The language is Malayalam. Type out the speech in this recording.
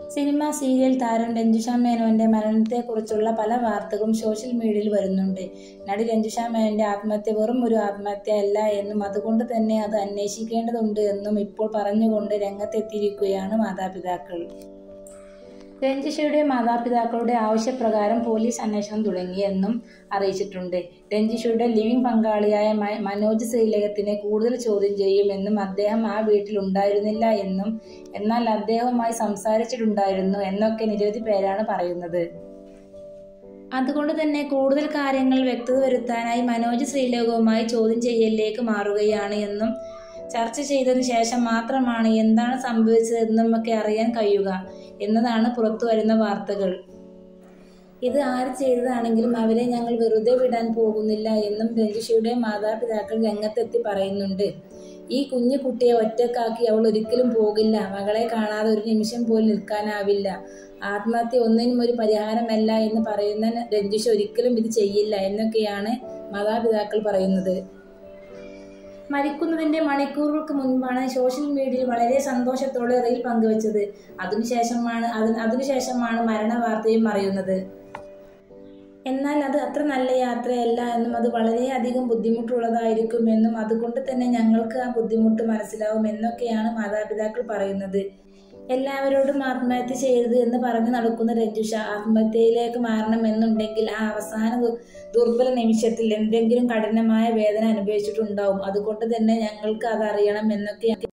സിനിമ സീരിയൽ താരം രഞ്ജുഷ മേനോന്റെ മരണത്തെക്കുറിച്ചുള്ള പല വാർത്തകളും സോഷ്യൽ മീഡിയയിൽ വരുന്നുണ്ട് നടി രഞ്ജുഷ മേനോന്റെ ആത്മഹത്യ വെറും ഒരു ആത്മഹത്യ അല്ല എന്നും അതുകൊണ്ട് തന്നെ അത് അന്വേഷിക്കേണ്ടതുണ്ട് എന്നും ഇപ്പോൾ പറഞ്ഞുകൊണ്ട് രംഗത്തെത്തിയിരിക്കുകയാണ് മാതാപിതാക്കൾ രഞ്ജിഷയുടെ മാതാപിതാക്കളുടെ ആവശ്യപ്രകാരം പോലീസ് അന്വേഷണം തുടങ്ങിയെന്നും അറിയിച്ചിട്ടുണ്ട് രഞ്ജിഷയുടെ ലിവിംഗ് പങ്കാളിയായ മ- മനോജ് ശ്രീലേഖത്തിനെ കൂടുതൽ ചോദ്യം ചെയ്യുമെന്നും അദ്ദേഹം ആ വീട്ടിൽ ഉണ്ടായിരുന്നില്ല എന്നും എന്നാൽ അദ്ദേഹവുമായി സംസാരിച്ചിട്ടുണ്ടായിരുന്നു എന്നൊക്കെ നിരവധി പേരാണ് പറയുന്നത് അതുകൊണ്ട് തന്നെ കൂടുതൽ കാര്യങ്ങൾ വ്യക്തത വരുത്താനായി മനോജ് ശ്രീലേഖവുമായി ചോദ്യം ചെയ്യലിലേക്ക് മാറുകയാണ് എന്നും ചർച്ച ചെയ്തതിനു ശേഷം മാത്രമാണ് എന്താണ് സംഭവിച്ചതെന്നും ഒക്കെ അറിയാൻ കഴിയുക എന്നതാണ് പുറത്തു വരുന്ന വാർത്തകൾ ഇത് ആര് ചെയ്തതാണെങ്കിലും അവരെ ഞങ്ങൾ വെറുതെ വിടാൻ പോകുന്നില്ല എന്നും രഞ്ജിഷയുടെ മാതാപിതാക്കൾ രംഗത്തെത്തി പറയുന്നുണ്ട് ഈ കുഞ്ഞു കുട്ടിയെ ഒറ്റക്കാക്കി അവൾ ഒരിക്കലും പോകില്ല മകളെ കാണാതെ ഒരു നിമിഷം പോലും നിൽക്കാനാവില്ല ആത്മഹത്യ ഒന്നിനും ഒരു പരിഹാരമല്ല എന്ന് പറയുന്ന രഞ്ജിഷ ഒരിക്കലും ഇത് ചെയ്യില്ല എന്നൊക്കെയാണ് മാതാപിതാക്കൾ പറയുന്നത് മരിക്കുന്നതിന്റെ മണിക്കൂറുകൾക്ക് മുൻപാണ് സോഷ്യൽ മീഡിയയിൽ വളരെ സന്തോഷത്തോടെ റീൽ പങ്കുവച്ചത് അതിനുശേഷമാണ് അതിന് അതിനുശേഷമാണ് മരണ വാർത്തയും അറിയുന്നത് എന്നാൽ അത് അത്ര നല്ല യാത്രയല്ല എന്നും അത് വളരെയധികം ബുദ്ധിമുട്ടുള്ളതായിരിക്കും എന്നും അതുകൊണ്ട് തന്നെ ഞങ്ങൾക്ക് ആ ബുദ്ധിമുട്ട് മനസ്സിലാവും എന്നൊക്കെയാണ് മാതാപിതാക്കൾ പറയുന്നത് എല്ലാവരോടും ആത്മഹത്യ ചെയ്യരുത് എന്ന് പറഞ്ഞു നടക്കുന്ന രഞ്ജുഷ ആത്മഹത്യയിലേക്ക് മാറണമെന്നുണ്ടെങ്കിൽ ആ അവസാന ദു- ദുർബല നിമിഷത്തിൽ എന്തെങ്കിലും കഠിനമായ വേദന അനുഭവിച്ചിട്ടുണ്ടാവും അതുകൊണ്ട് തന്നെ ഞങ്ങൾക്ക് അതറിയണം എന്നൊക്കെ